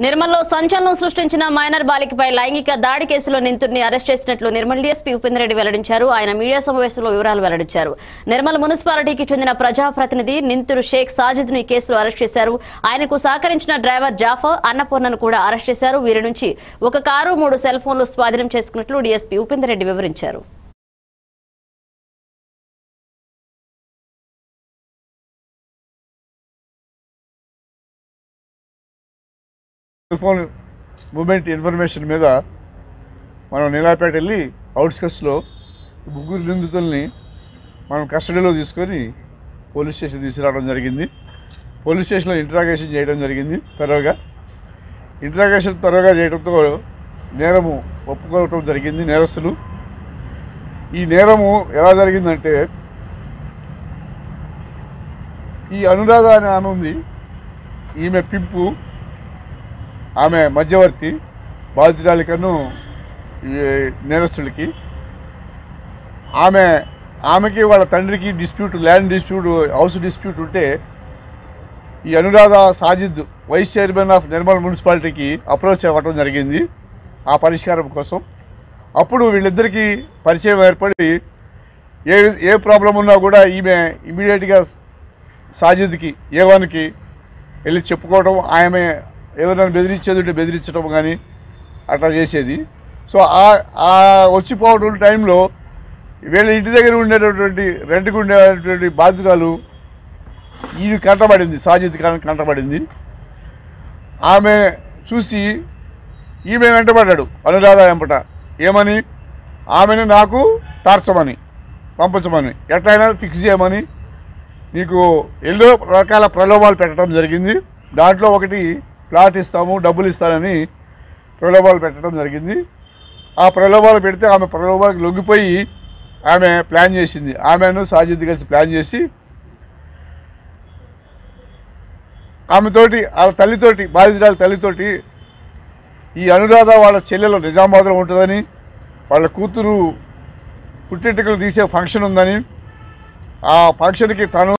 నిర్మల్లో సంచలనం సృష్టించిన మైనర్ బాలికపై లైంగిక దాడి కేసులో నిందితుడిని అరెస్ట్ చేసినట్లు నిర్మల్ డీఎస్పీ ఉపేందర్ రెడ్డి వెల్లడించారు ఆయన మీడియా సమావేశంలో వివరాలు వెల్లడించారు నిర్మల్ మున్సిపాలిటీకి చెందిన ప్రజాప్రతినిధి నిందితుడు షేక్ సాజిద్ ను ఈ కేసులో అరెస్ట్ చేశారు ఆయనకు సహకరించిన డ్రైవర్ జాఫర్ అన్నపూర్ణను కూడా అరెస్ట్ చేశారు వీరి నుంచి ఒక కారు మూడు సెల్ ఫోన్లు స్వాధీనం చేసుకున్నట్లు డీఎస్పీ ఉపేందర్ రెడ్డి వివరించారు సెల్ ఫోన్ మూమెంట్ ఇన్ఫర్మేషన్ మీద మనం నీలాపేట వెళ్ళి అవుట్స్కట్స్లో ముగ్గురు నిందితుల్ని మనం కస్టడీలో తీసుకొని పోలీస్ స్టేషన్ తీసుకురావడం జరిగింది పోలీస్ స్టేషన్లో ఇంట్రాగేషన్ చేయడం జరిగింది త్వరగా ఇంట్రాగేషన్ త్వరగా చేయడంతో నేరము ఒప్పుకోవటం జరిగింది నేరస్తులు ఈ నేరము ఎలా జరిగిందంటే ఈ అనురాధ అనే ఆమె ఉంది ఈమె పింపు ఆమె మధ్యవర్తి బాధితురాలికను ఈ నేరస్తుడికి ఆమె ఆమెకి వాళ్ళ తండ్రికి dispute land dispute house dispute ఉంటే ఈ Anuradha Sajid vice chairman of Nirmal మున్సిపాలిటీకి అప్రోచ్ అవ్వటం జరిగింది ఆ పరిష్కారం కోసం అప్పుడు వీళ్ళిద్దరికీ పరిచయం ఏర్పడి ఏ ఏ ప్రాబ్లం ఉన్నా కూడా ఈమె ఇమీడియట్గా సాజిద్కి ఏ వన్కి వెళ్ళి చెప్పుకోవడం ఆమె ఏదైనా బెదిరించేది ఉంటే బెదిరించడం కానీ అట్లా చేసేది సో ఆ- ఆ వచ్చిపోవడం టైంలో వీళ్ళ ఇంటి దగ్గర ఉండేటటువంటి రెంట్కి ఉండేటువంటి బాధ్యతలు ఈ కంటపడింది సాజిద్ ఖాన్ కంటపడింది ఆమె చూసి ఈమె వెంటబడ్డాడు అనురాధ వెంపట ఏమని ఆమెను నాకు తార్చమని పంపించమని ఎట్లయినా ఫిక్స్ చేయమని నీకు ఎన్నో రకాల ప్రలోభాలు పెట్టడం జరిగింది దాంట్లో ఒకటి ప్లాట్ ఇస్తాము డబ్బులు ఇస్తానని ప్రలోభాలు పెట్టడం జరిగింది ఆ ప్రలోభాలు పెడితే ఆమె ప్రలోభాలకు లొంగిపోయి ఆమె ప్లాన్ చేసింది ఆమెను సాజిద్ కలిసి ప్లాన్ చేసి ఆమెతోటి వాళ్ళ తల్లితోటి బాధితురాల తల్లితోటి ఈ అనురాధ వాళ్ళ చెల్లెలు నిజామాబాద్లో ఉంటుందని వాళ్ళ కూతురు పుట్టెంటుకలు తీసే ఫంక్షన్ ఉందని ఆ ఫంక్షన్కి తను